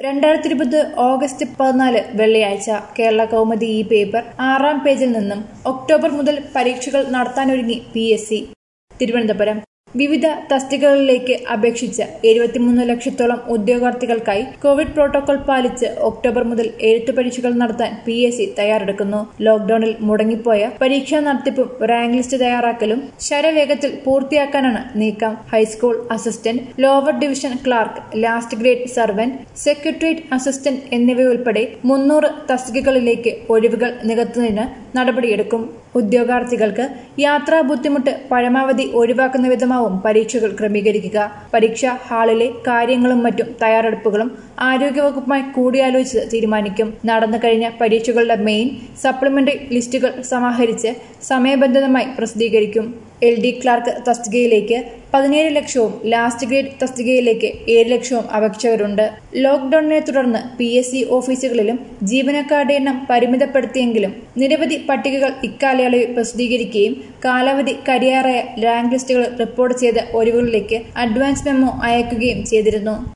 രണ്ടായിരത്തി ഇരുപത് ഓഗസ്റ്റ് പതിനാല് വെള്ളിയാഴ്ച കേരള കൗമുദി ഈ പേപ്പർ ആറാം പേജിൽ നിന്നും ഒക്ടോബർ മുതൽ പരീക്ഷകൾ നടത്താനൊരുങ്ങി പി എസ് സി തിരുവനന്തപുരം വിവിധ തസ്തികകളിലേക്ക് അപേക്ഷിച്ച എഴുപത്തിമൂന്ന് ലക്ഷത്തോളം ഉദ്യോഗാർത്ഥികൾക്കായി കോവിഡ് പ്രോട്ടോകോൾ പാലിച്ച് ഒക്ടോബർ മുതൽ എഴുത്തു പരീക്ഷകൾ നടത്താൻ പി എസ് സി തയ്യാറെടുക്കുന്നു ലോക്ഡൌണിൽ മുടങ്ങിപ്പോയ പരീക്ഷാ നടത്തിപ്പും റാങ്ക് ലിസ്റ്റ് തയ്യാറാക്കലും ശരവേഗത്തിൽ പൂർത്തിയാക്കാനാണ് നീക്കം high school assistant lower division clerk last grade servant secretariat assistant എന്നിവയുൾപ്പെടെ മുന്നൂറ് തസ്തികകളിലേക്ക് ഒഴിവുകൾ നികത്തുന്നതിന് നടപടിയെടുക്കും ഉദ്യോഗാർത്ഥികൾക്ക് യാത്രാ ബുദ്ധിമുട്ട് പരമാവധി ഒഴിവാക്കുന്ന വിധമാവും പരീക്ഷകൾ ക്രമീകരിക്കുക പരീക്ഷാ ഹാളിലെ കാര്യങ്ങളും മറ്റും തയ്യാറെടുപ്പുകളും ആരോഗ്യവകുപ്പുമായി കൂടിയാലോചിച്ച് തീരുമാനിക്കും നടന്നു കഴിഞ്ഞ പരീക്ഷകളുടെ മെയിൻ സപ്ലിമെന്ററി ലിസ്റ്റുകൾ സമാഹരിച്ച് സമയബന്ധിതമായി പ്രസിദ്ധീകരിക്കും എൽ ഡി ക്ലാർക്ക് തസ്തികയിലേക്ക് പതിനേഴ് ലക്ഷവും ലാസ്റ്റ് ഗ്രേഡ് തസ്തികയിലേക്ക് ഏഴ് ലക്ഷവും അപേക്ഷകരുണ്ട് ലോക്ഡൌണിനെ തുടർന്ന് പി എസ് സി ഓഫീസുകളിലും ജീവനക്കാരുടെ എണ്ണം പരിമിതപ്പെടുത്തിയെങ്കിലും നിരവധി പട്ടികകൾ ഇക്കാലയളവിൽ പ്രസിദ്ധീകരിക്കുകയും കാലാവധി കരിയാറായ റാങ്ക് ലിസ്റ്റുകൾ റിപ്പോർട്ട് ചെയ്ത ഒഴിവുകളിലേക്ക് അഡ്വാൻസ് മെമ്മോ അയക്കുകയും ചെയ്തിരുന്നു